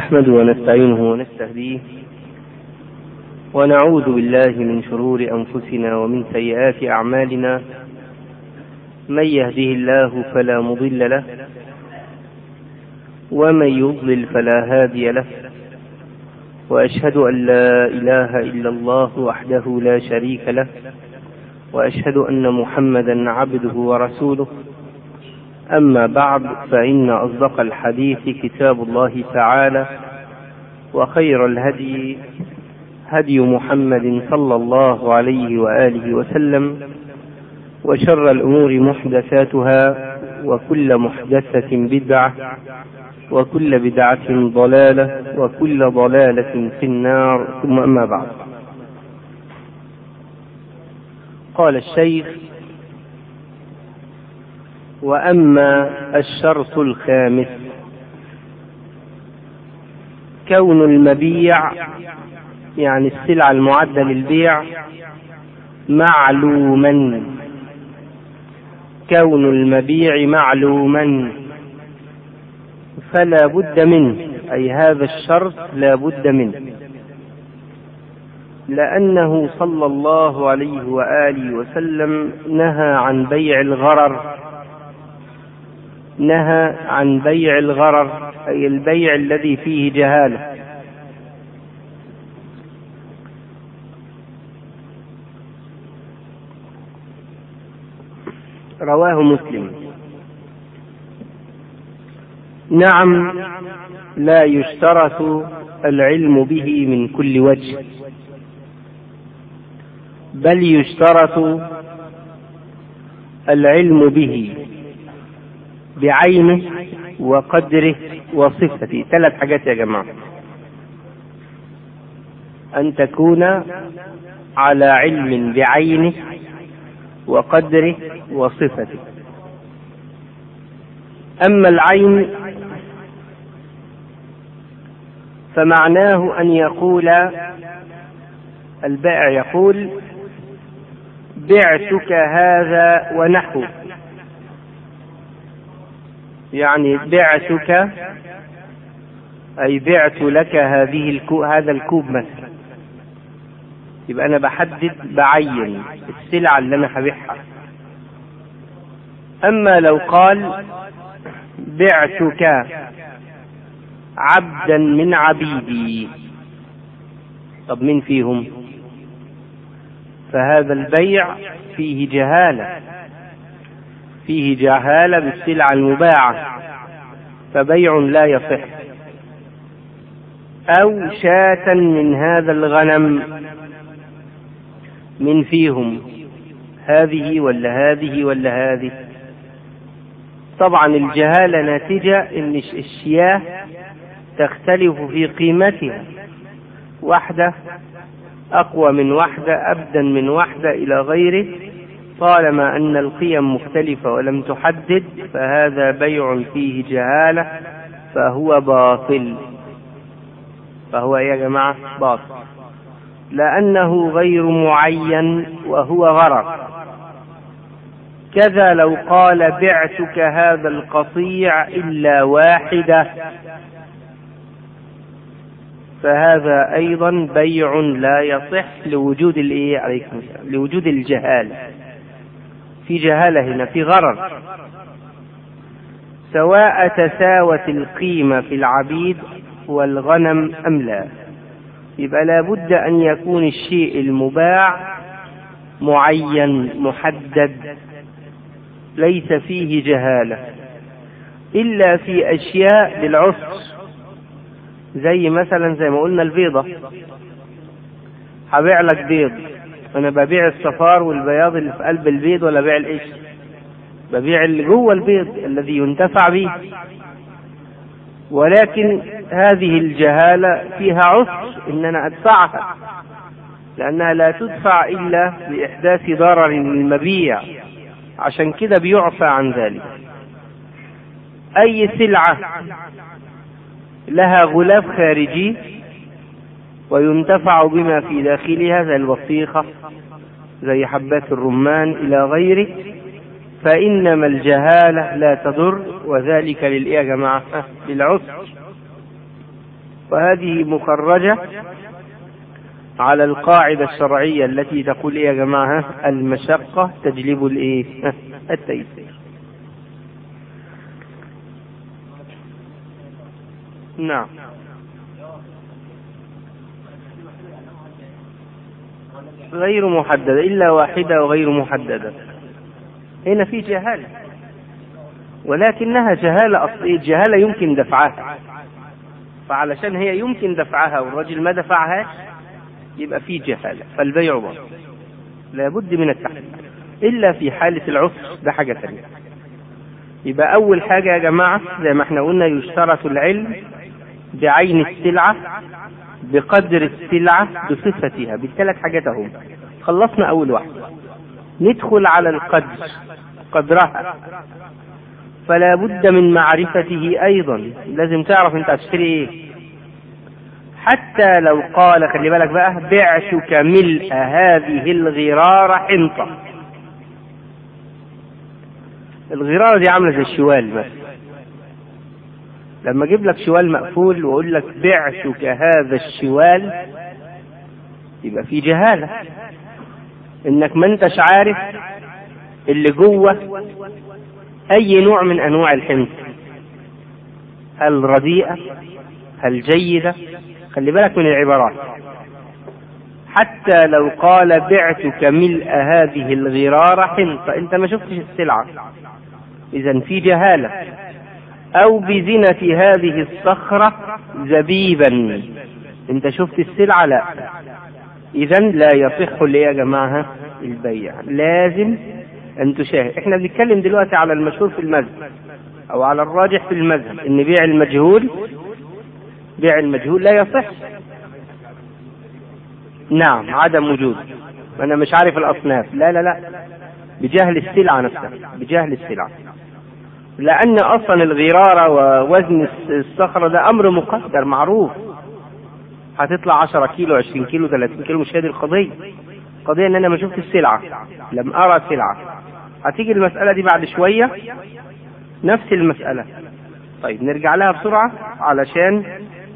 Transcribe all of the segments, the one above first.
نحمد ونستعينه ونستهديه ونعوذ بالله من شرور أنفسنا ومن سيئات أعمالنا من يهده الله فلا مضل له ومن يضلل فلا هادي له وأشهد أن لا إله إلا الله وحده لا شريك له وأشهد أن محمدا عبده ورسوله أما بعد فإن أصدق الحديث كتاب الله تعالى وخير الهدي هدي محمد صلى الله عليه وآله وسلم وشر الأمور محدثاتها وكل محدثة بدعة وكل بدعة ضلالة وكل ضلالة في النار ثم أما بعد قال الشيخ وأما الشرط الخامس كون المبيع يعني السلعة المعدة للبيع معلوما كون المبيع معلوما فلا بد منه أي هذا الشرط لا بد منه لأنه صلى الله عليه وآله وسلم نهى عن بيع الغرر نهى عن بيع الغرر أي البيع الذي فيه جهالة رواه مسلم نعم لا يشترط العلم به من كل وجه بل يشترط العلم به بعينه وقدره وصفته ثلاث حاجات يا جماعة أن تكون على علم بعينه وقدره وصفته أما العين فمعناه أن يقول البائع يقول بعتك هذا ونحوه يعني بعتك أي بعت لك هذه الكو هذا الكوب مثلا يبقى أنا بحدد بعين السلعة اللي أنا هبيعها أما لو قال بعتك عبدا من عبيدي طب مين فيهم فهذا البيع فيه جهاله فيه جهالة بالسلعة المباعة فبيع لا يصح أو شاة من هذا الغنم من فيهم هذه ولا هذه ولا هذه طبعا الجهالة ناتجة ان الشياه تختلف في قيمتها واحدة أقوى من واحدة أبدا من واحدة إلى غيره طالما أن القيم مختلفة ولم تحدد فهذا بيع فيه جهالة فهو باطل فهو يا جماعة باطل لأنه غير معين وهو غرر كذا لو قال بعتك هذا القطيع إلا واحدة فهذا أيضا بيع لا يصح لوجود الإيه عليكم السلام لوجود الجهالة في جهالة هنا في غرر سواء تساوت القيمة في العبيد والغنم أم لا يبقى لابد أن يكون الشيء المباع معين محدد ليس فيه جهالة إلا في أشياء للعسر زي مثلا زي ما قلنا البيضة هبيع لك بيض انا ببيع الصفار والبياض اللي في قلب البيض ولا بيع الايش ببيع اللي جوه البيض الذي ينتفع به ولكن هذه الجهالة فيها عسر ان انا ادفعها لانها لا تدفع الا باحداث ضرر للمبيع عشان كده بيعفى عن ذلك اي سلعة لها غلاف خارجي وينتفع بما في داخلها زي البطيخة زي حبات الرمان إلى غيره فإنما الجهالة لا تضر وذلك للإيه يا جماعة؟ للعسر وهذه مخرجة على القاعدة الشرعية التي تقول إيه يا جماعة المشقة تجلب الإيه التيسير نعم غير محددة إلا واحدة وغير محددة هنا في جهالة ولكنها جهالة أصلية جهالة يمكن دفعها فعلشان هي يمكن دفعها والرجل ما دفعهاش يبقى في جهالة فالبيع باطل لابد من التحريم إلا في حالة العسر ده حاجة ثانية يبقى أول حاجة يا جماعة زي ما احنا قلنا يشترط العلم بعين السلعة بقدر السلعة بصفتها بالثلاث حاجات اهو خلصنا أول واحدة ندخل على القدر قدرها فلا بد من معرفته أيضا لازم تعرف أنت هتشتري إيه حتى لو قال خلي بالك بقى بعتك ملء هذه الغرار حنطة الغرارة دي عاملة زي الشوال مثلا لما اجيب لك شوال مقفول واقول لك بعتك هذا الشوال يبقى في جهالة انك ما انتش عارف اللي جوه اي نوع من انواع الحنطة هل رديئة هل جيدة خلي بالك من العبارات حتى لو قال بعتك ملء هذه الغرار حنطة انت ما شفتش السلعة اذا في جهالة او بزنة هذه الصخرة زبيبا انت شفت السلعة لا اذا لا يصح لي يا جماعة البيع لازم ان تشاهد احنا بنتكلم دلوقتي على المشهور في المذهب او على الراجح في المذهب ان بيع المجهول بيع المجهول لا يصح نعم عدم وجود انا مش عارف الاصناف لا لا لا بجهل السلعة نفسها بجهل السلعة لأن أصلا الغرارة ووزن الصخرة ده أمر مقدر معروف هتطلع 10 كيلو 20 كيلو 30 كيلو مش هذه القضية القضية إن أنا ما شفت السلعة لم أرى سلعة هتيجي المسألة دي بعد شوية نفس المسألة طيب نرجع لها بسرعة علشان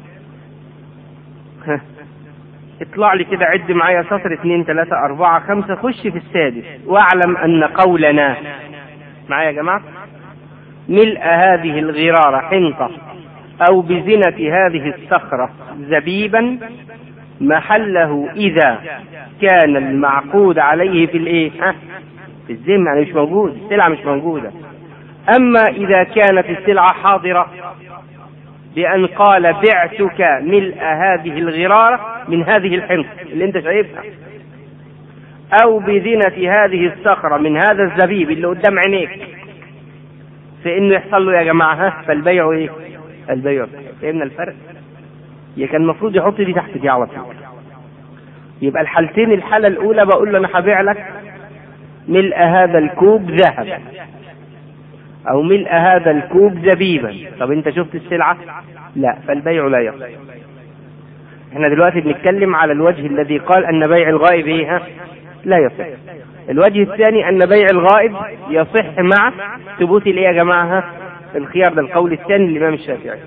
اطلع لي كده عد معايا سطر اثنين ثلاثة أربعة خمسة خش في السادس واعلم أن قولنا معايا يا جماعة ملء هذه الغرار حنطة أو بزنة هذه الصخرة زبيبا محله إذا كان المعقود عليه في الإيه؟ ها؟ في الذمة يعني مش موجود السلعة مش موجودة أما إذا كانت السلعة حاضرة بأن قال بعتك ملء هذه الغرارة من هذه الحنطة اللي أنت شايفها أو بزنة هذه الصخرة من هذا الزبيب اللي قدام عينيك في انه يحصل له يا جماعه ها فالبيع ايه؟ البيع فهمنا الفرق؟ هي كان المفروض يحط دي تحت دي على طول يبقى الحالتين الحالة الأولى بقول له أنا هبيع لك ملء هذا الكوب ذهب أو ملء هذا الكوب زبيبا طب أنت شفت السلعة؟ لا فالبيع لا يصح احنا دلوقتي بنتكلم على الوجه الذي قال أن بيع الغائب إيه ها؟ لا يصح الوجه الثاني أن بيع الغائب يصح مع ثبوت الإيه يا جماعة الخيار ده القول الثاني للإمام الشافعي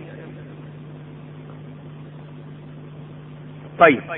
طيب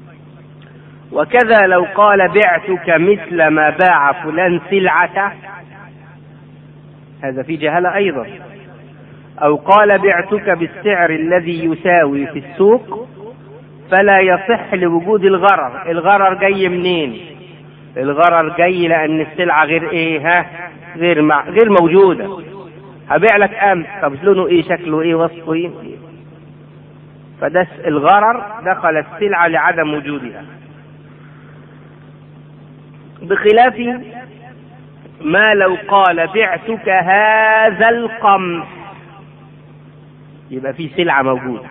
وكذا لو قال بعتك مثل ما باع فلان سلعة هذا في جهالة أيضا أو قال بعتك بالسعر الذي يساوي في السوق فلا يصح لوجود الغرر الغرر جاي منين الغرر جاي لان السلعه غير ايه ها غير مع... غير موجوده هبيع لك امس طب لونه ايه شكله ايه وصفه ايه فده الغرر دخل السلعه لعدم وجودها بخلاف ما لو قال بعتك هذا القمح يبقى في سلعه موجوده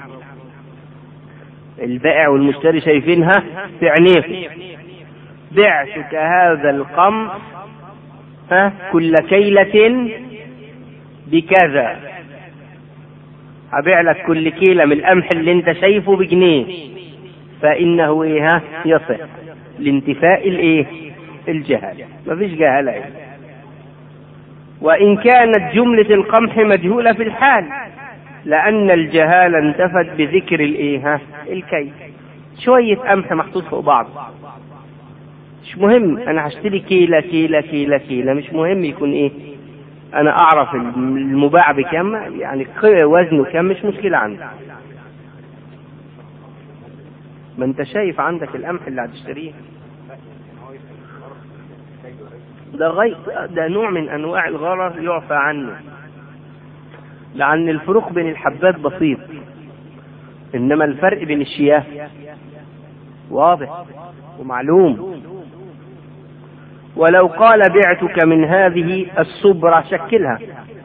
البائع والمشتري شايفينها في عينيهم بعتك هذا القمح ها كل كيلة بكذا هبيع لك كل كيلة من القمح اللي انت شايفه بجنيه فإنه ايه ها يصح لانتفاء الايه الجهالة مفيش جهالة إيه. وإن كانت جملة القمح مجهولة في الحال لأن الجهالة انتفت بذكر الإيه الكيل شوية قمح محطوط فوق بعض مش مهم أنا هشتري كيلة كيلة كيلة كيلة مش مهم يكون إيه أنا أعرف المباع بكم يعني وزنه كم مش مشكلة عندي ما أنت شايف عندك القمح اللي هتشتريه ده غير ده نوع من انواع الغرر يعفى عنه لان الفروق بين الحبات بسيط انما الفرق بين الشياه واضح ومعلوم ولو قال بعتك من هذه الصبرة شكلها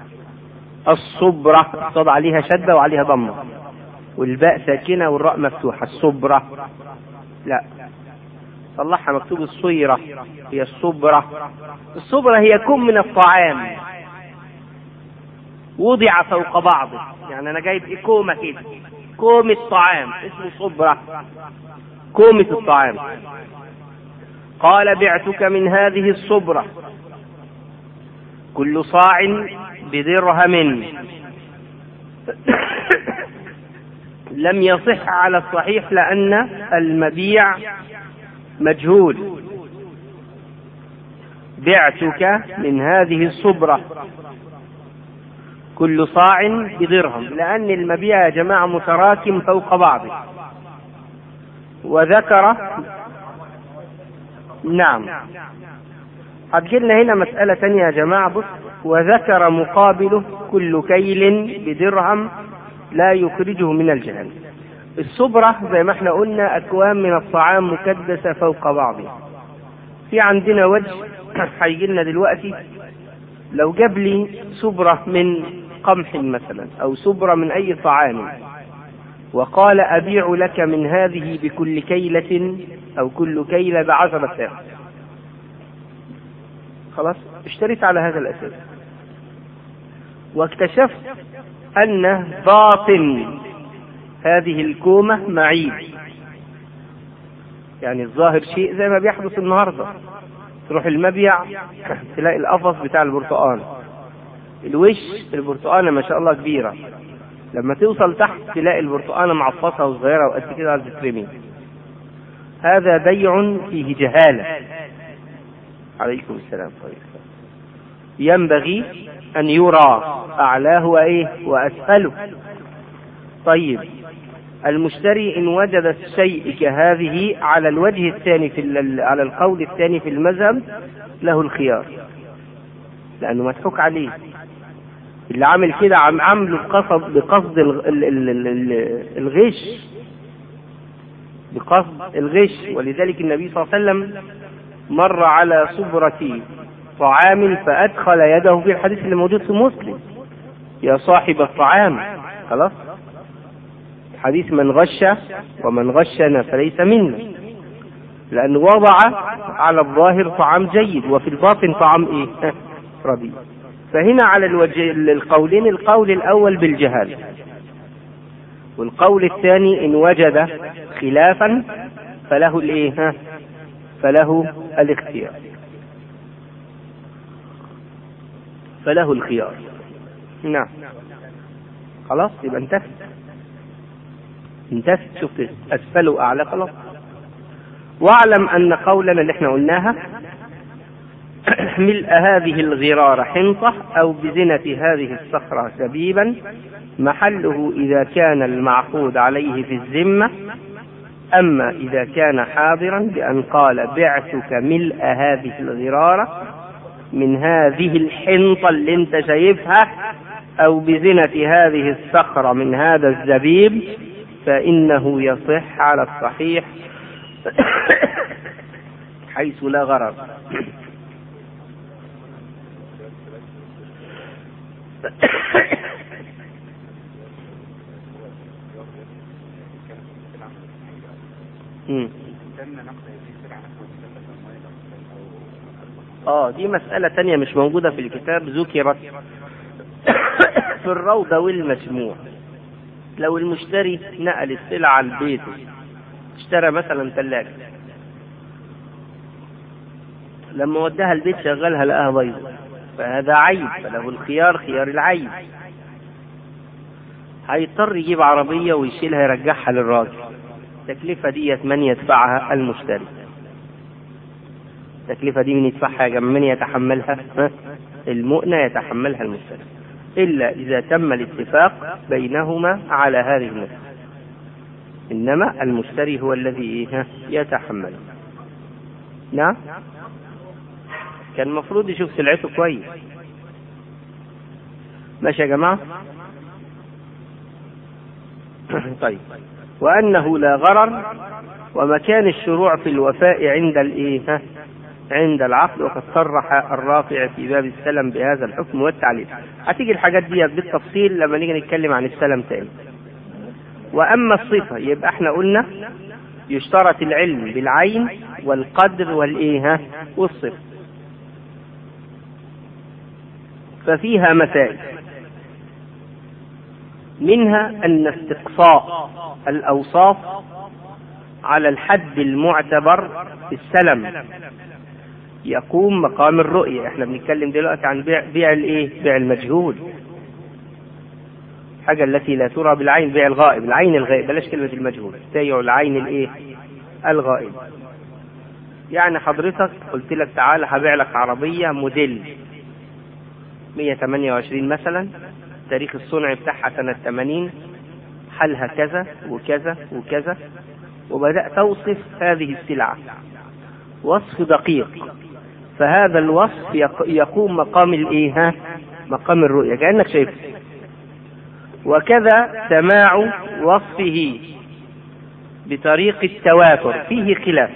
الصبرة صاد عليها شدة وعليها ضمة والباء ساكنة والراء مفتوحة الصبرة لا صلحها مكتوب الصيرة هي الصبرة الصبرة هي كم من الطعام وضع فوق بعضه يعني أنا جايب إيه كومة كده كومة طعام اسمه صبرة كومة الطعام قال بعتك من هذه الصبرة كل صاع بدرهم لم يصح على الصحيح لأن المبيع مجهول بعتك من هذه الصبرة كل صاع بدرهم لأن المبيع يا جماعة متراكم فوق بعضه وذكر نعم هتجيلنا هنا مسألة تانية يا جماعة بص وذكر مقابله كل كيل بدرهم لا يخرجه من الجهل الصبرة زي ما احنا قلنا أكوام من الطعام مكدسة فوق بعضها في عندنا وجه هيجي لنا دلوقتي لو جاب لي صبرة من قمح مثلا أو صبرة من أي طعام وقال أبيع لك من هذه بكل كيلة أو كل كيلة بعشرة ساعة خلاص اشتريت على هذا الأساس واكتشفت أن باطن هذه الكومة معيب يعني الظاهر شيء زي ما بيحدث النهارده تروح المبيع تلاقي القفص بتاع البرتقال الوش البرتقانه ما شاء الله كبيره لما توصل تحت تلاقي البرتقانه معفصه وصغيره وقد كده عايزه تترمي هذا بيع فيه جهاله عليكم السلام طيب ينبغي ان يرى اعلاه وايه واسفله طيب المشتري إن وجد الشيء كهذه على الوجه الثاني في على القول الثاني في المذهب له الخيار لأنه مضحوك عليه اللي عامل كده عم عامله بقصد بقصد الغش بقصد الغش ولذلك النبي صلى الله عليه وسلم مر على صبرة طعام فأدخل يده في الحديث اللي موجود في مسلم يا صاحب الطعام خلاص حديث من غش ومن غشنا فليس منا لأنه وضع على الظاهر طعام جيد وفي الباطن طعام إيه؟ رديء فهنا على الوجه القولين القول الأول بالجهال والقول الثاني إن وجد خلافا فله الإيه؟ فله الاختيار فله الخيار نعم خلاص يبقى انتهت انتهت شفت اسفل واعلى خلاص واعلم ان قولنا اللي احنا قلناها ملء هذه الغرار حنطة أو بزنة هذه الصخرة سبيبا محله إذا كان المعقود عليه في الذمة أما إذا كان حاضرا بأن قال بعتك ملء هذه الغرارة من هذه الحنطة اللي انت شايفها أو بزنة هذه الصخرة من هذا الزبيب فإنه يصح على الصحيح حيث لا غرر اه دي مسألة تانية مش موجودة في الكتاب ذكرت في الروضة والمجموع لو المشتري نقل السلعة لبيته اشترى مثلا ثلاجة لما وداها البيت شغلها لقاها بيضة فهذا عيب فله الخيار خيار العيب هيضطر يجيب عربية ويشيلها يرجعها للراجل التكلفة ديت من يدفعها المشتري التكلفة دي من يدفعها يا جماعة من يتحملها ها؟ المؤنة يتحملها المشتري إلا إذا تم الاتفاق بينهما على هذه النسبة إنما المشتري هو الذي ها؟ يتحمل نعم كان المفروض يشوف سلعته كويس ماشي يا جماعة طيب وأنه لا غرر ومكان الشروع في الوفاء عند الإيه ها؟ عند العقد وقد صرح الرافع في باب السلم بهذا الحكم والتعليل هتيجي الحاجات دي بالتفصيل لما نيجي نتكلم عن السلم تاني وأما الصفة يبقى احنا قلنا يشترط العلم بالعين والقدر والإيه ها؟ والصفة ففيها مسائل منها أن استقصاء الأوصاف على الحد المعتبر في السلم يقوم مقام الرؤية احنا بنتكلم دلوقتي عن بيع بيع الايه بيع المجهول الحاجة التي لا ترى بالعين بيع الغائب العين الغائب بلاش كلمة المجهول بيع العين الايه الغائب يعني حضرتك قلت لك تعالى هبيع لك عربية موديل 128 مثلا تاريخ الصنع بتاعها سنة 80 حالها كذا وكذا وكذا وبدأت توصف هذه السلعة وصف دقيق فهذا الوصف يقوم مقام الايه مقام الرؤية كأنك شايف وكذا سماع وصفه بطريق التواتر فيه خلاف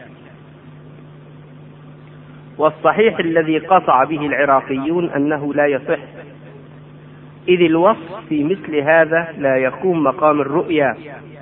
والصحيح الذي قطع به العراقيون أنه لا يصح إذ الوصف في مثل هذا لا يقوم مقام الرؤيا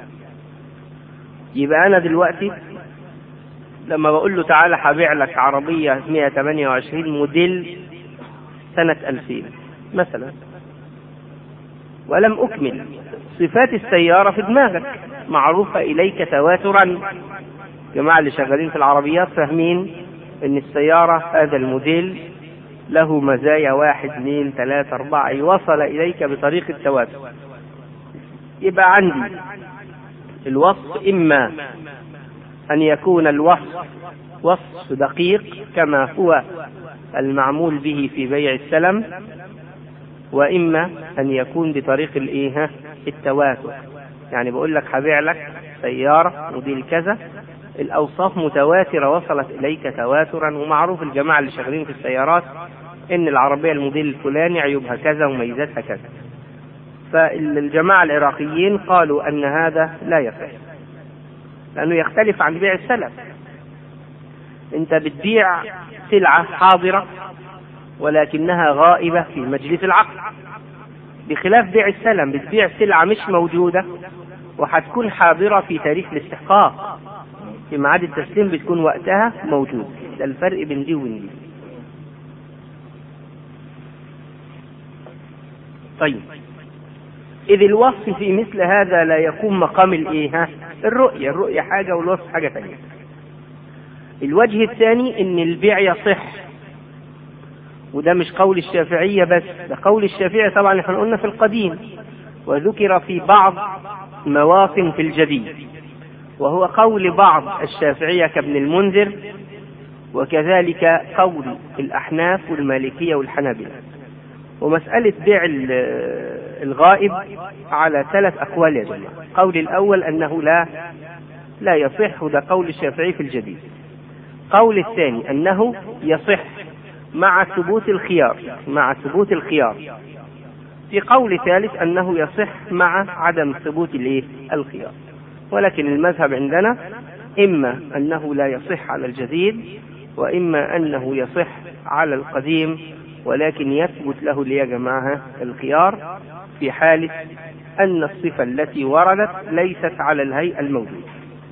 يبقى أنا دلوقتي لما بقول له تعالى هبيع لك عربية 128 موديل سنة 2000 مثلا ولم أكمل صفات السيارة في دماغك معروفة إليك تواترا جماعة اللي شغالين في العربيات فاهمين إن السيارة هذا الموديل له مزايا واحد اثنين ثلاثة أربعة وصل إليك بطريق التواتر يبقى عندي الوصف إما أن يكون الوصف وصف دقيق كما هو المعمول به في بيع السلم وإما أن يكون بطريق الإيه التواتر يعني بقول لك هبيع لك سيارة موديل كذا الأوصاف متواترة وصلت إليك تواترا ومعروف الجماعة اللي شغالين في السيارات إن العربية الموديل الفلاني عيوبها كذا وميزاتها كذا فالجماعة العراقيين قالوا أن هذا لا يصح لأنه يختلف عن بيع السلف أنت بتبيع سلعة حاضرة ولكنها غائبة في مجلس العقد بخلاف بيع السلم بتبيع سلعة مش موجودة وهتكون حاضرة في تاريخ الاستحقاق في ميعاد التسليم بتكون وقتها موجود ده الفرق بين دي وبين دي طيب إذ الوصف في مثل هذا لا يقوم مقام الإيه الرؤية الرؤية حاجة والوصف حاجة ثانية الوجه الثاني إن البيع يصح وده مش قول الشافعية بس ده قول الشافعية طبعا احنا قلنا في القديم وذكر في بعض مواطن في الجديد وهو قول بعض الشافعية كابن المنذر وكذلك قول الأحناف والمالكية والحنابلة ومسألة بيع الغائب على ثلاث أقوال يا جماعة قول الأول أنه لا لا يصح ده قول الشافعي في الجديد قول الثاني أنه يصح مع ثبوت الخيار مع ثبوت الخيار في قول ثالث أنه يصح مع عدم ثبوت الايه الخيار ولكن المذهب عندنا إما أنه لا يصح على الجديد وإما أنه يصح على القديم ولكن يثبت له يا جماعة الخيار في حالة أن الصفة التي وردت ليست على الهيئة الموجودة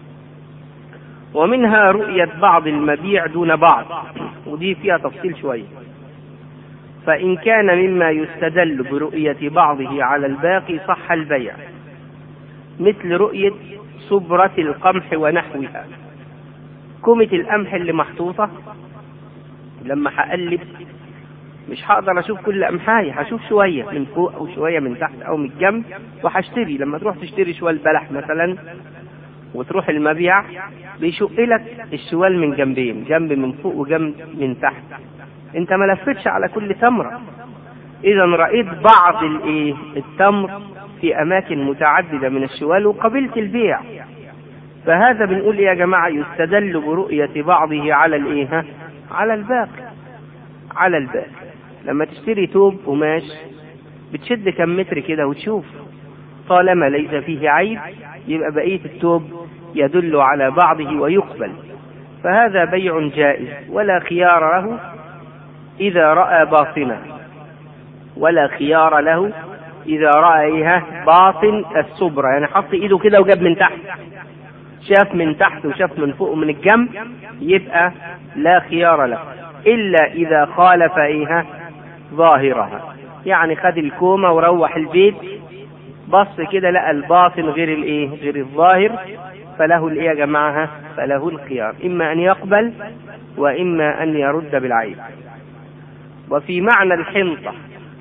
ومنها رؤية بعض المبيع دون بعض ودي فيها تفصيل شوية فإن كان مما يستدل برؤية بعضه على الباقي صح البيع مثل رؤية صبرة القمح ونحوها كومة القمح اللي محطوطة لما هقلب مش هقدر اشوف كل امحاي هشوف شويه من فوق او شويه من تحت او من الجنب وهشتري لما تروح تشتري شوال بلح مثلا وتروح المبيع بيشق لك الشوال من جنبين جنب من فوق وجنب من تحت انت ما لفتش على كل تمره اذا رايت بعض الايه التمر في اماكن متعدده من الشوال وقبلت البيع فهذا بنقول يا جماعه يستدل برؤيه بعضه على الايه على الباقي على الباقي لما تشتري توب قماش بتشد كم متر كده وتشوف طالما ليس فيه عيب يبقى بقية التوب يدل على بعضه ويقبل فهذا بيع جائز ولا خيار له إذا رأى باطنا ولا خيار له إذا رأى إيه باطن الصبرة يعني حط إيده كده وجاب من تحت شاف من تحت وشاف من فوق ومن الجنب يبقى لا خيار له إلا إذا خالف إيه ظاهرها يعني خد الكومة وروح البيت بص كده لقى الباطن غير الايه غير الظاهر فله الايه يا جماعه فله الخيار اما ان يقبل واما ان يرد بالعيب وفي معنى الحنطه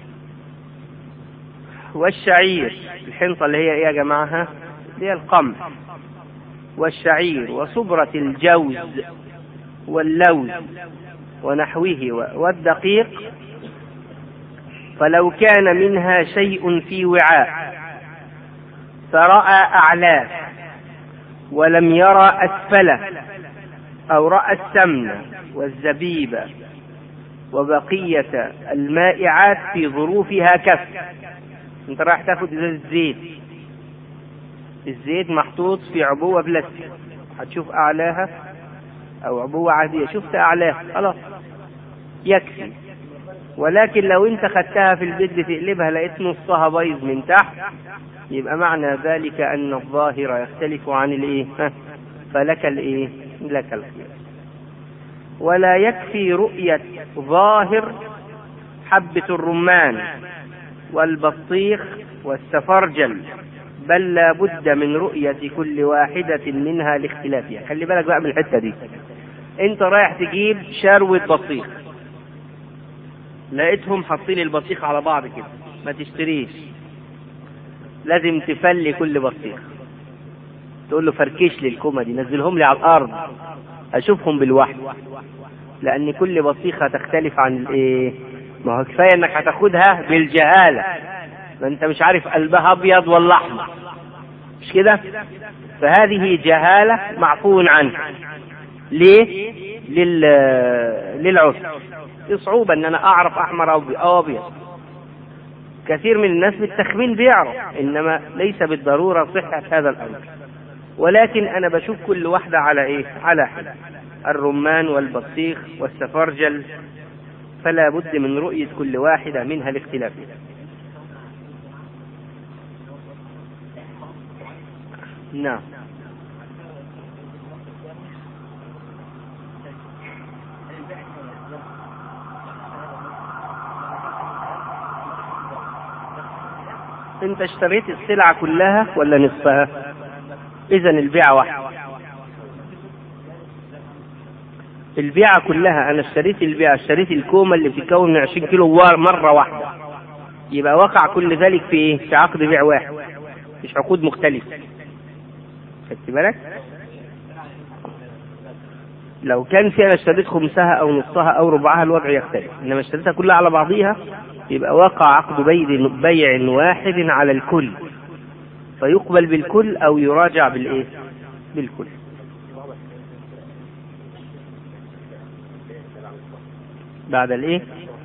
والشعير الحنطه اللي هي ايه يا جماعه اللي هي القمح والشعير وصبرة الجوز واللوز ونحوه والدقيق فلو كان منها شيء في وعاء فرأى أعلاه ولم يرى أسفله أو رأى السمن والزبيب وبقية المائعات في ظروفها كف انت رايح تاخد ازازة زيت الزيت محطوط في عبوة بلاستيك هتشوف أعلاها أو عبوة عادية شفت أعلاها خلاص يكفي ولكن لو انت خدتها في البيت بتقلبها لقيت نصها بايظ من تحت يبقى معنى ذلك ان الظاهر يختلف عن الايه فلك الايه لك الخير ولا يكفي رؤية ظاهر حبة الرمان والبطيخ والسفرجل بل لا بد من رؤية كل واحدة منها لاختلافها خلي بالك بقى من الحتة دي انت رايح تجيب شروة بطيخ لقيتهم حاطين البطيخ على بعض كده ما تشتريش لازم تفلي كل بطيخ تقول له فركش لي الكومه دي نزلهم لي على الارض اشوفهم بالوحي لان كل بطيخه تختلف عن الايه ما هو كفايه انك هتاخدها بالجهاله ما انت مش عارف قلبها ابيض ولا احمر مش كده فهذه جهاله معفو عنها ليه لل للعسر في صعوبة ان انا اعرف احمر او ابيض كثير من الناس بالتخمين بيعرف انما ليس بالضرورة صحة هذا الامر ولكن انا بشوف كل واحدة على ايه على حد الرمان والبطيخ والسفرجل فلا بد من رؤية كل واحدة منها لاختلافها نعم انت اشتريت السلعة كلها ولا نصفها اذا البيعة واحدة البيعة كلها انا اشتريت البيعة اشتريت الكومة اللي بتتكون من 20 كيلو مرة واحدة يبقى وقع كل ذلك في ايه في عقد بيع واحد مش عقود مختلفة خدت بالك لو كان في انا اشتريت خمسها او نصها او ربعها الوضع يختلف انما اشتريتها كلها على بعضيها يبقى وقع عقد بيع بيع واحد على الكل فيقبل بالكل او يراجع بالايه بالكل بعد الايه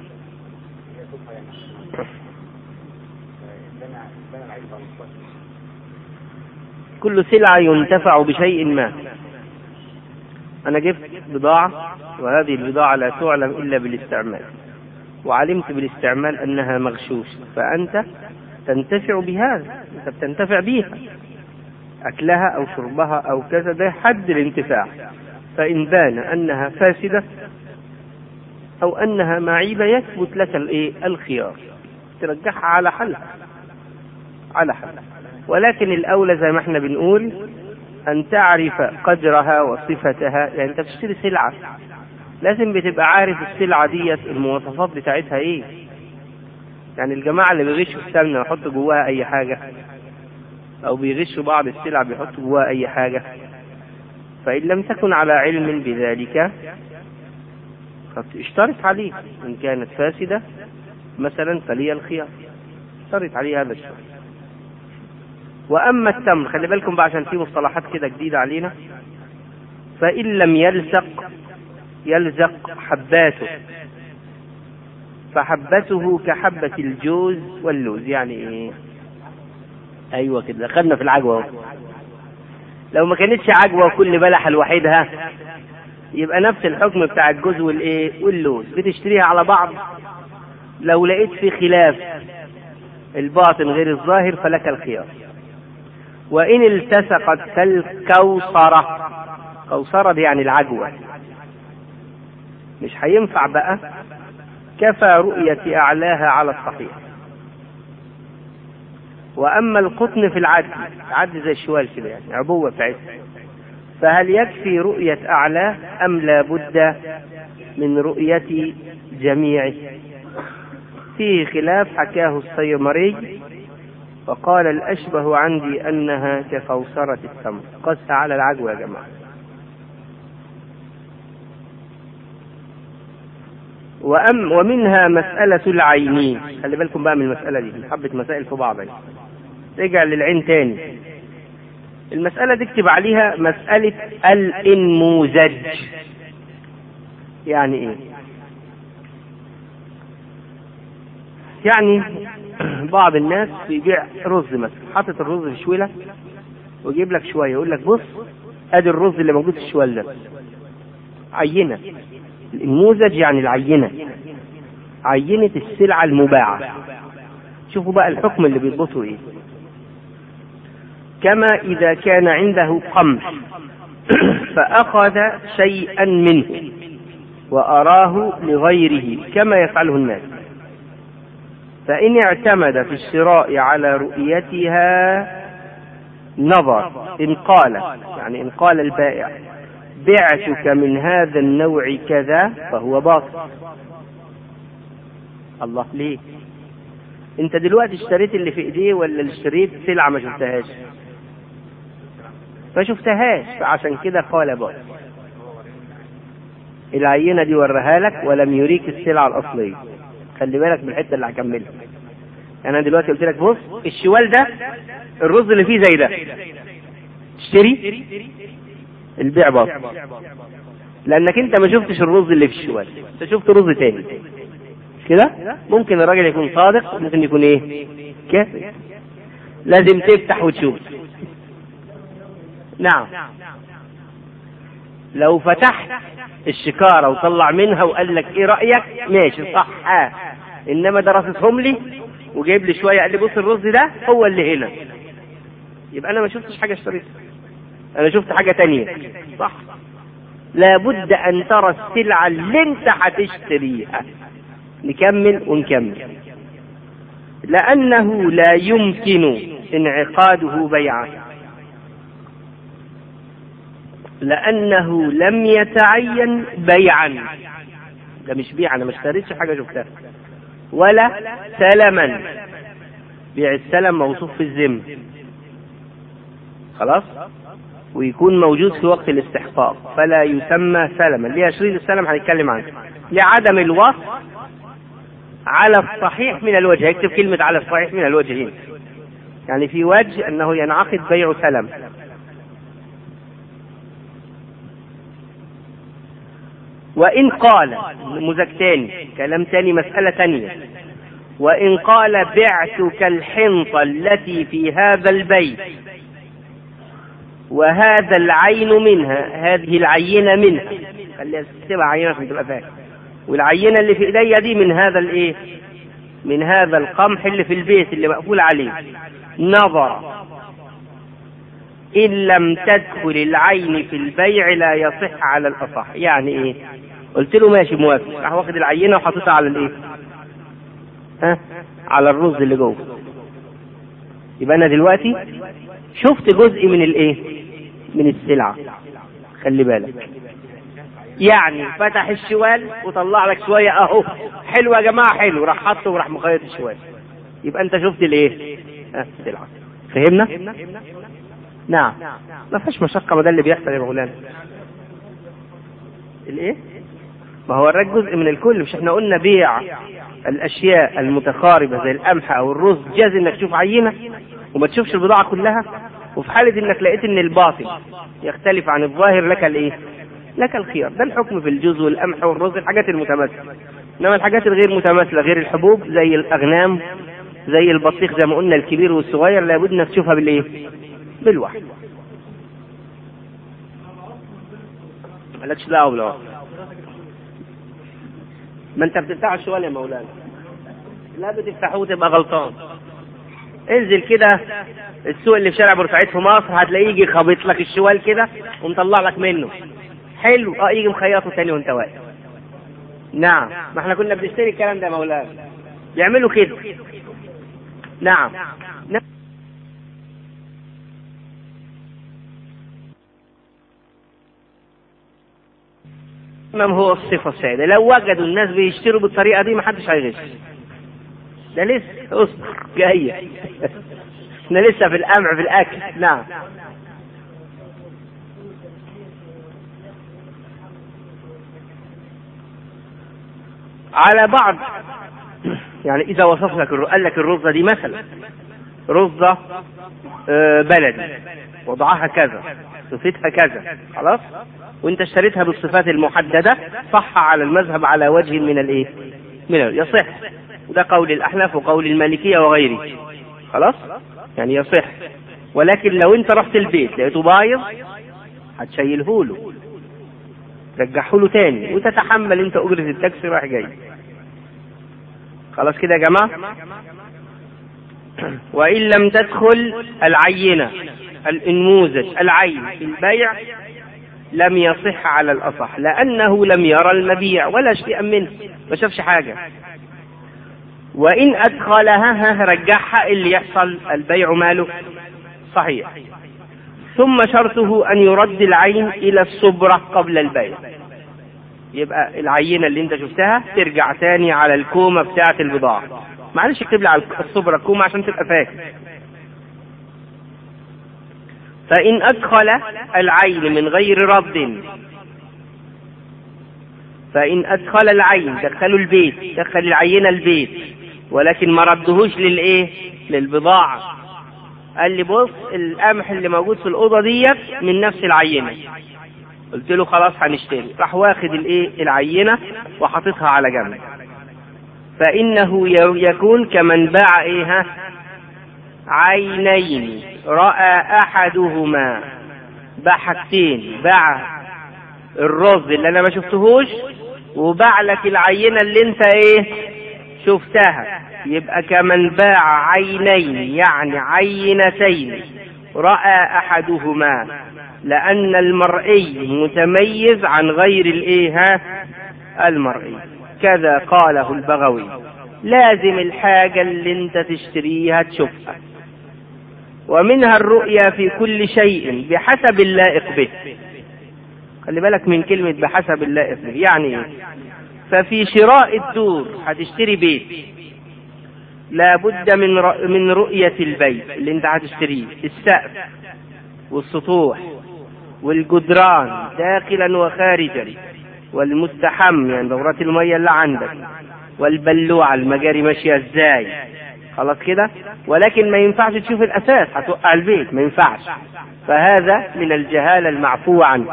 كل سلعة ينتفع بشيء ما أنا جبت بضاعة وهذه البضاعة لا تعلم إلا بالاستعمال وعلمت بالاستعمال أنها مغشوش فأنت تنتفع بهذا أنت بتنتفع بها أكلها أو شربها أو كذا ده حد الانتفاع فإن بان أنها فاسدة أو أنها معيبة يثبت لك الإيه الخيار ترجعها على حلها على حلها ولكن الأولى زي ما احنا بنقول أن تعرف قدرها وصفتها يعني أنت بتشتري سلعة لازم بتبقى عارف السلعة ديت المواصفات بتاعتها ايه يعني الجماعة اللي بيغشوا السمنة يحطوا جواها أي حاجة أو بيغشوا بعض السلع بيحطوا جواها أي حاجة فإن لم تكن على علم بذلك اشترط عليه إن كانت فاسدة مثلا فلي الخيار اشترط عليه هذا الشيء وأما التمر خلي بالكم بقى عشان في مصطلحات كده جديدة علينا فإن لم يلزق يلزق حباته فحبته كحبة الجوز واللوز يعني ايه ايوه كده دخلنا في العجوة لو ما كانتش عجوة وكل بلحة لوحدها يبقى نفس الحكم بتاع الجوز والايه واللوز بتشتريها على بعض لو لقيت في خلاف الباطن غير الظاهر فلك الخيار وإن التصقت كالكوثرة كوثرة دي يعني العجوة مش هينفع بقى كفى رؤية أعلاها على الصحيح وأما القطن في العد عد زي الشوال كده يعني عبوة بتاعتها فهل يكفي رؤية أعلاه أم لا بد من رؤية جميعه فيه خلاف حكاه الصيمري وقال الأشبه عندي أنها كفوسرة التمر قس على العجوة يا جماعة وأم ومنها مسألة العينين خلي بالكم بقى من المسألة دي حبة مسائل في بعض رجع للعين تاني المسألة دي اكتب عليها مسألة الانموذج يعني ايه يعني بعض الناس بيبيع رز مثلا حاطط الرز في شويلة ويجيب لك شوية يقول لك بص ادي الرز اللي موجود في الشوال ده عينة النموذج يعني العينة عينة السلعة المباعة شوفوا بقى الحكم اللي بيضبطه ايه كما إذا كان عنده قمح فأخذ شيئا منه وأراه لغيره كما يفعله الناس فإن اعتمد في الشراء على رؤيتها نظر إن قال يعني إن قال البائع بعتك من هذا النوع كذا فهو باطل الله ليه انت دلوقتي اشتريت اللي في ايديه ولا اشتريت سلعه ما شفتهاش ما شفتهاش فعشان كده قال باطل العينة دي وريها لك ولم يريك السلعة الأصلية خلي بالك من الحتة اللي هكملها أنا دلوقتي قلت لك بص الشوال ده الرز اللي فيه زي ده تشتري البيع باطل لانك انت ما شفتش الرز اللي في الشوال انت شفت رز تاني كده ممكن الراجل يكون صادق ممكن يكون ايه كافر لازم تفتح وتشوف نعم لو فتحت الشكارة وطلع منها وقال لك ايه رأيك ماشي صح آه. انما درستهم لي وجايب لي شوية قال لي بص الرز ده هو اللي هنا يبقى انا ما شفتش حاجة اشتريتها انا شفت حاجة تانية صح لابد ان ترى السلعة اللي انت هتشتريها نكمل ونكمل لانه لا يمكن انعقاده بيعا لانه لم يتعين بيعا ده مش بيع انا ما اشتريتش حاجة شفتها ولا سلما بيع السلم موصوف في الذم خلاص ويكون موجود في وقت الاستحقاق فلا يسمى سلما ليه شريط السلم هنتكلم عنه لعدم الوصف على الصحيح من الوجه اكتب كلمة على الصحيح من الوجهين يعني في وجه أنه ينعقد بيع سلم وإن قال نموذج تاني كلام تاني مسألة تانية وإن قال بعتك الحنطة التي في هذا البيت وهذا العين منها هذه العينة منها خليها تبقى عينة عشان تبقى فاهم والعينة اللي في ايديا دي من هذا الايه من هذا القمح اللي في البيت اللي مقفول عليه نظر إن لم تدخل العين في البيع لا يصح على الأصح يعني إيه قلت له ماشي موافق راح واخد العينة وحاططها على الإيه ها على الرز اللي جوه يبقى أنا دلوقتي شفت جزء من الإيه من السلعة خلي بالك يعني فتح الشوال وطلع لك شويه اهو حلو يا جماعه حلو راح حطه وراح مخيط الشوال يبقى انت شفت الايه؟ اه العصر فهمنا؟ نعم ما فيش مشقه ما ده اللي بيحصل يا مولانا الايه؟ ما هو الرج جزء من الكل مش احنا قلنا بيع الاشياء المتقاربه زي القمح او الرز جاز انك تشوف عينه وما تشوفش البضاعه كلها وفي حاله انك لقيت ان الباطن يختلف عن الظاهر لك الايه؟ لك الخيار ده الحكم في الجوز والقمح والرز الحاجات المتماثله انما الحاجات الغير متماثله غير الحبوب زي الاغنام زي البطيخ زي ما قلنا الكبير والصغير لابد انك تشوفها بالايه؟ بالوحي مالكش دعوه بالوحي ما انت بتفتح الشوال يا مولانا لا بتفتحوه تبقى غلطان انزل كده السوق اللي في شارع بورسعيد في مصر هتلاقيه يجي خابط لك الشوال كده ومطلع لك منه حلو اه يجي مخيطه تاني وانت واقف نعم ما احنا كنا بنشتري الكلام ده يا مولانا بيعملوا كده نعم نعم ما هو الصفة السائدة لو وجدوا الناس بيشتروا بالطريقة دي ما حدش هيغش ده لسه اصبر جاية احنا لسه في القمع في الأكل نعم على بعض يعني إذا وصف لك قال لك الرزة دي مثلا رزة بلدي وضعها كذا صفتها كذا خلاص وانت اشتريتها بالصفات المحددة صح على المذهب على وجه من الايه من يصح وده قول الأحناف وقول المالكية وغيره خلاص يعني يصح ولكن لو انت رحت البيت لقيته بايظ هتشيله له ترجعه له تاني وتتحمل انت اجرة التاكسي رايح جاي خلاص كده يا جماعة وإن لم تدخل العينة النموذج العين في البيع لم يصح على الأصح لأنه لم يرى المبيع ولا شيئا منه ما شافش حاجة وإن أدخلها رجعها اللي يحصل البيع ماله صحيح ثم شرطه أن يرد العين إلى الصبرة قبل البيع يبقى العينة اللي انت شفتها ترجع تاني على الكومة بتاعة البضاعة معلش اكتب لي على الصبرة كومة عشان تبقى فاكر فإن أدخل العين من غير رد فإن أدخل العين دخلوا البيت دخل العينة البيت ولكن ما ردهوش للإيه؟ للبضاعة قال لي بص القمح اللي موجود في الأوضة ديت من نفس العينة قلت له خلاص هنشتري راح واخد الايه العينة وحاططها على جنب فإنه يكون كمن باع ايه ها عينين رأى أحدهما باع حاجتين باع الرز اللي أنا ما شفتهوش وباع لك العينة اللي أنت إيه شفتها يبقى كمن باع عينين يعني عينتين رأى أحدهما لأن المرئي متميز عن غير الإيه ها المرئي كذا قاله البغوي لازم الحاجة اللي انت تشتريها تشوفها ومنها الرؤيا في كل شيء بحسب اللائق به خلي بالك من كلمة بحسب اللائق به يعني ايه ففي شراء الدور هتشتري بيت لابد من رؤ... من رؤية البيت اللي انت هتشتريه السقف والسطوح والجدران داخلا وخارجا والمستحم يعني دورات المية اللي عندك والبلوعة المجاري ماشية ازاي خلاص كده ولكن ما ينفعش تشوف الاساس هتوقع البيت ما ينفعش فهذا من الجهالة المعفو عنه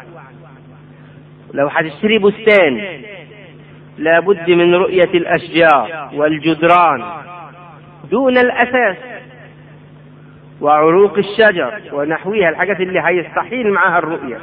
لو هتشتري بستان لابد من رؤية الأشجار والجدران دون الأساس وعروق الشجر ونحوها الحاجات اللي هيستحيل معاها الرؤية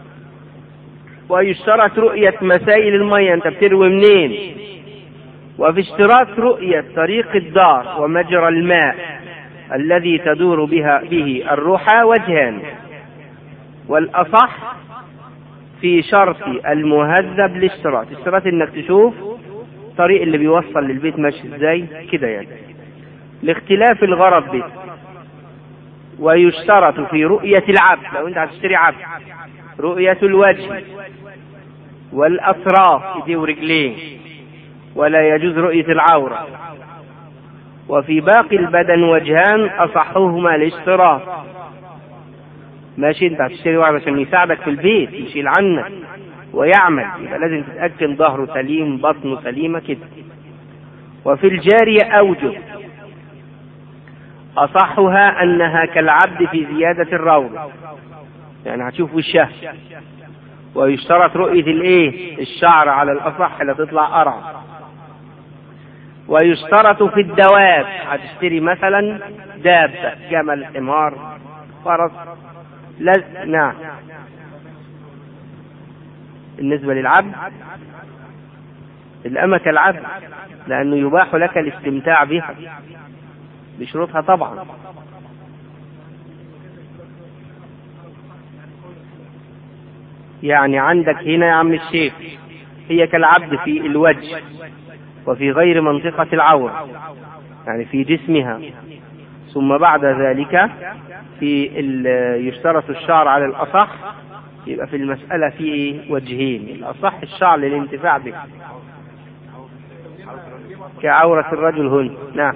ويشترط رؤية مسائل المية انت بتروي منين وفي اشتراط رؤية طريق الدار ومجرى الماء الذي تدور بها به الرحى وجهان والأصح في شرط المهذب الاشتراط اشتراط انك تشوف الطريق اللي بيوصل للبيت ماشي ازاي كده يعني لاختلاف الغرض به ويشترط في رؤية العبد لو انت هتشتري عبد رؤية الوجه والأطراف إيديه ورجليه ولا يجوز رؤية العورة وفي باقي البدن وجهان أصحهما الاشتراط ماشي انت هتشتري واحد عشان يساعدك في البيت يشيل عنك ويعمل يبقى لازم تتأكد ظهره سليم بطنه سليمة كده وفي الجارية أوجه أصحها أنها كالعبد في زيادة الروض يعني هتشوف وشها ويشترط رؤية الايه الشعر على الأصح اللي تطلع قرع ويشترط في الدواب هتشتري مثلا دابة جمل حمار فرس لز... نعم بالنسبة للعبد الأمة كالعبد لأنه يباح لك الاستمتاع بها بشروطها طبعا يعني عندك هنا يا عم الشيخ هي كالعبد في الوجه وفي غير منطقة العورة يعني في جسمها ثم بعد ذلك في يشترط الشعر على الأصح يبقى في المسألة في وجهين الأصح الشعر للانتفاع به كعورة الرجل هن نعم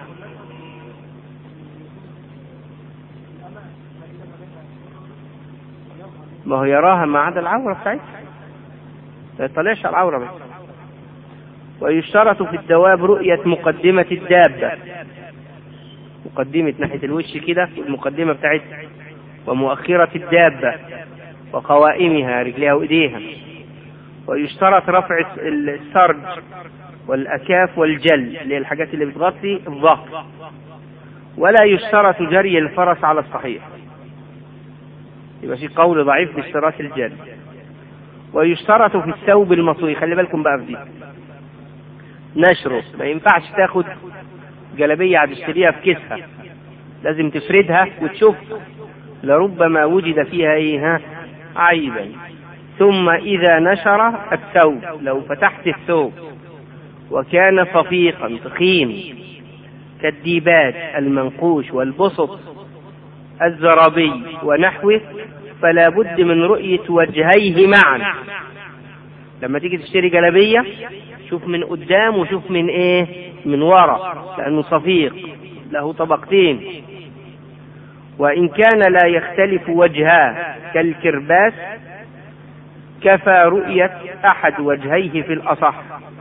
ما هو يراها ما عدا العورة بتاعتها ما يطلعش على العورة بس ويشترط في الدواب رؤية مقدمة الدابة مقدمة ناحية الوش كده المقدمة بتاعتها ومؤخرة الدابة وقوائمها رجليها وإيديها ويشترط رفع السرج والأكاف والجل اللي هي الحاجات اللي بتغطي الظهر ولا يشترط جري الفرس على الصحيح يبقى في قول ضعيف باشتراط الجل ويشترط في الثوب المطوي خلي بالكم بقى في دي نشره ما ينفعش تاخد جلبية هتشتريها في كيسها لازم تفردها وتشوف لربما وجد فيها ايه ها عيبا ثم إذا نشر الثوب لو فتحت الثوب وكان صفيقا تخين كالديباج المنقوش والبسط الزرابي ونحوه فلا بد من رؤية وجهيه معا لما تيجي تشتري جلبية شوف من قدام وشوف من ايه من ورا لأنه صفيق له طبقتين وإن كان لا يختلف وجهاه كالكرباس كفى رؤية أحد وجهيه في الأصح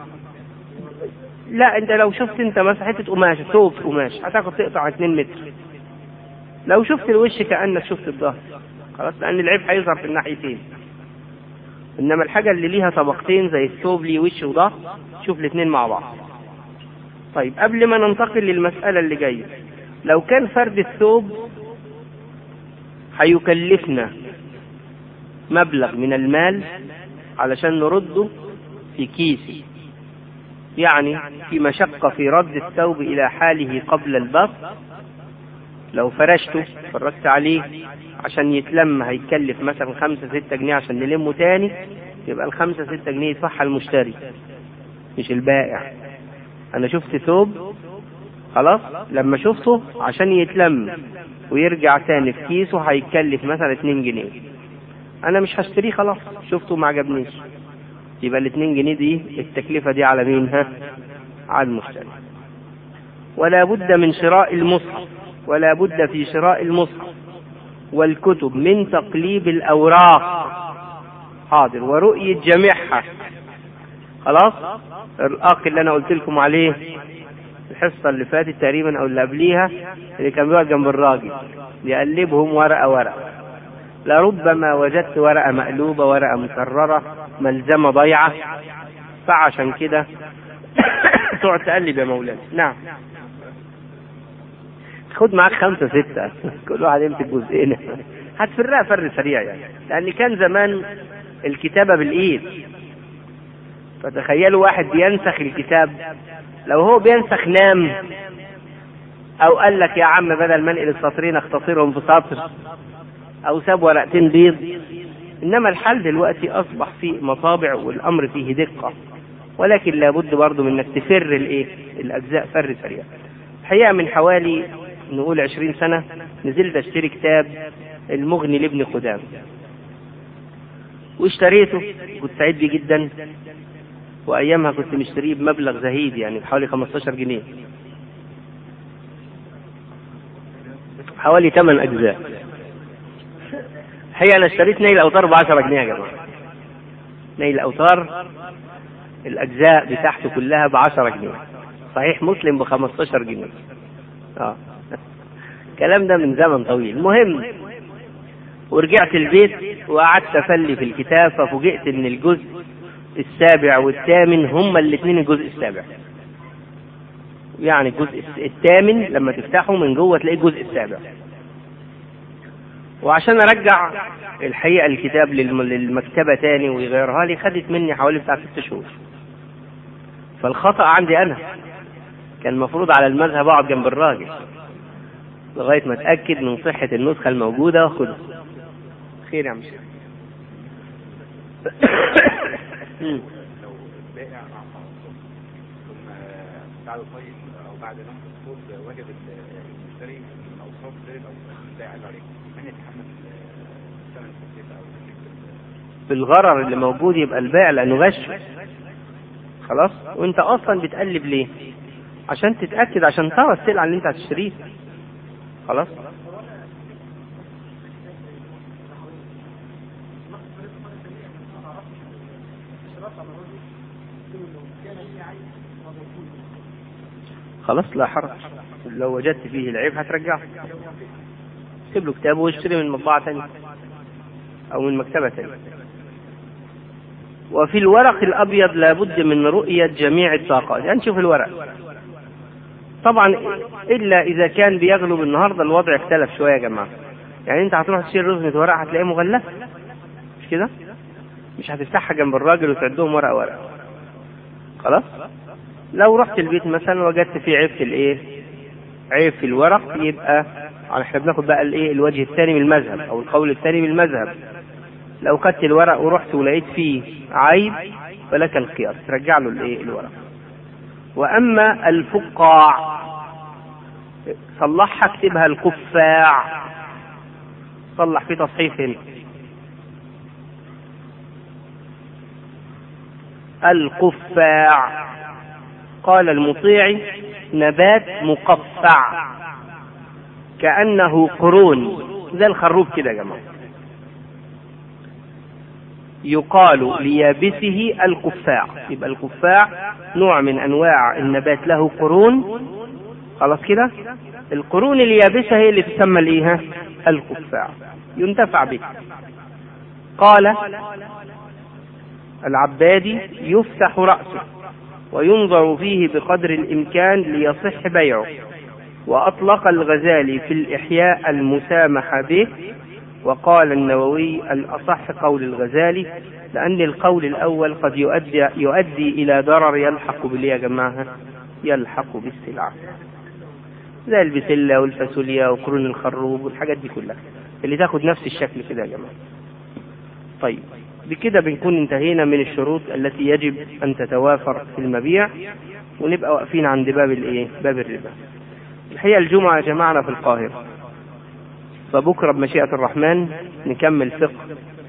لا انت لو شفت انت مثلا حته قماش ثوب قماش هتاخد تقطع 2 متر لو شفت الوش كانك شفت الظهر خلاص لان العيب هيظهر في الناحيتين انما الحاجه اللي ليها طبقتين زي الثوب ليه وش وظهر شوف الاثنين مع بعض طيب قبل ما ننتقل للمساله اللي جايه لو كان فرد الثوب هيكلفنا مبلغ من المال علشان نرده في كيسي يعني في مشقة في رد الثوب إلى حاله قبل البسط لو فرشته فرجت عليه عشان يتلم هيكلف مثلا خمسة ستة جنيه عشان نلمه تاني يبقى الخمسة ستة جنيه يدفعها المشتري مش البائع أنا شفت ثوب خلاص لما شفته عشان يتلم ويرجع تاني في كيسه هيكلف مثلا اتنين جنيه أنا مش هشتريه خلاص شفته ما عجبنيش يبقى الاتنين جنيه دي التكلفة دي على مين ها على المشتري ولا بد من شراء المصحف ولا بد في شراء المصحف والكتب من تقليب الأوراق حاضر ورؤية جميعها خلاص الأخ اللي أنا قلت لكم عليه الحصة اللي فاتت تقريبا أو اللي قبليها اللي كان بيقعد جنب الراجل يقلبهم ورقة ورقة لربما وجدت ورقة مقلوبة ورقة مكررة ملزمة ضيعة فعشان كده تقعد تقلب يا مولانا نعم خد معاك خمسة ستة كل واحد يمسك جزئين هتفرقها فر سريع يعني لأن كان زمان الكتابة بالإيد فتخيلوا واحد بينسخ الكتاب لو هو بينسخ نام أو قال لك يا عم بدل ما انقل السطرين اختصرهم في سطر أو ساب ورقتين بيض إنما الحل دلوقتي أصبح في مطابع والأمر فيه دقة ولكن لابد برضه من إنك تفر الإيه؟ الأجزاء فر سريع. الحقيقة من حوالي نقول عشرين سنة نزلت أشتري كتاب المغني لابن قدام. واشتريته كنت سعيد بيه جدا وايامها كنت مشتريه بمبلغ زهيد يعني بحوالي 15 جنيه حوالي 8 اجزاء هي انا اشتريت نيل اوتار ب 10 جنيه يا جماعه نيل اوتار الاجزاء بتاعته كلها ب 10 جنيه صحيح مسلم ب 15 جنيه اه الكلام ده من زمن طويل المهم ورجعت البيت وقعدت افلي في الكتاب ففوجئت ان الجزء السابع والثامن هما الاثنين الجزء السابع يعني الجزء الثامن لما تفتحه من جوه تلاقي الجزء السابع وعشان ارجع الحقيقه الكتاب للمكتبه تاني ويغيرها لي خدت مني حوالي بتاع ست شهور فالخطا عندي انا كان المفروض على المذهب اقعد جنب الراجل لغايه ما اتاكد من صحه النسخه الموجوده واخدها خير يا عم شيخ لو البائع اعطى ثم بعد طيب او بعد نفس الصوت وجد المشتري من اوصاف غير الاوصاف البائع اللي عليه من يتحمل ثمن التكلفه او تكلفه بالغرر اللي موجود يبقى البائع لانه غش خلاص وانت اصلا بتقلب ليه عشان تتاكد عشان ترى السلعه اللي انت هتشتريها خلاص خلاص لا حرج لو وجدت فيه العيب هترجعه اكتب له كتابه واشتري من مطبعة تانية أو من مكتبة تانية وفي الورق الأبيض لابد من رؤية جميع الطاقات يعني نشوف الورق طبعا إلا إذا كان بيغلب النهاردة الوضع اختلف شوية يا جماعة يعني أنت هتروح تشتري رزمة ورق هتلاقيها مغلفة مش كده؟ مش هتفتحها جنب الراجل وتعدهم ورقة ورقة خلاص؟ لو رحت البيت مثلا وجدت فيه عيب في الايه؟ عيب في الورق يبقى احنا بناخد بقى الايه؟ الوجه الثاني من المذهب او القول الثاني من المذهب. لو خدت الورق ورحت ولقيت فيه عيب فلك الخيار ترجع له الايه؟ الورق. واما الفقاع صلحها اكتبها القفاع صلح في تصحيح هنا القفاع قال المطيع نبات مقفع كأنه قرون زي الخروب كده يا جماعة يقال ليابسه القفاع يبقى القفاع نوع من أنواع النبات له قرون خلاص كده القرون اليابسة هي اللي تسمى الايه القفاع ينتفع به قال العبادي يفتح رأسه وينظر فيه بقدر الإمكان ليصح بيعه وأطلق الغزالي في الإحياء المسامح به وقال النووي الأصح قول الغزالي لأن القول الأول قد يؤدي, يؤدي إلى ضرر يلحق بالله يا جماعة يلحق بالسلعة زي البسلة والفاصوليا وقرون الخروب والحاجات دي كلها اللي تاخد نفس الشكل كده يا جماعة طيب بكده بنكون انتهينا من الشروط التي يجب أن تتوافر في المبيع ونبقى واقفين عند باب الايه؟ باب الربا. الحقيقة الجمعة يا جماعة في القاهرة. فبكرة بمشيئة الرحمن نكمل فقه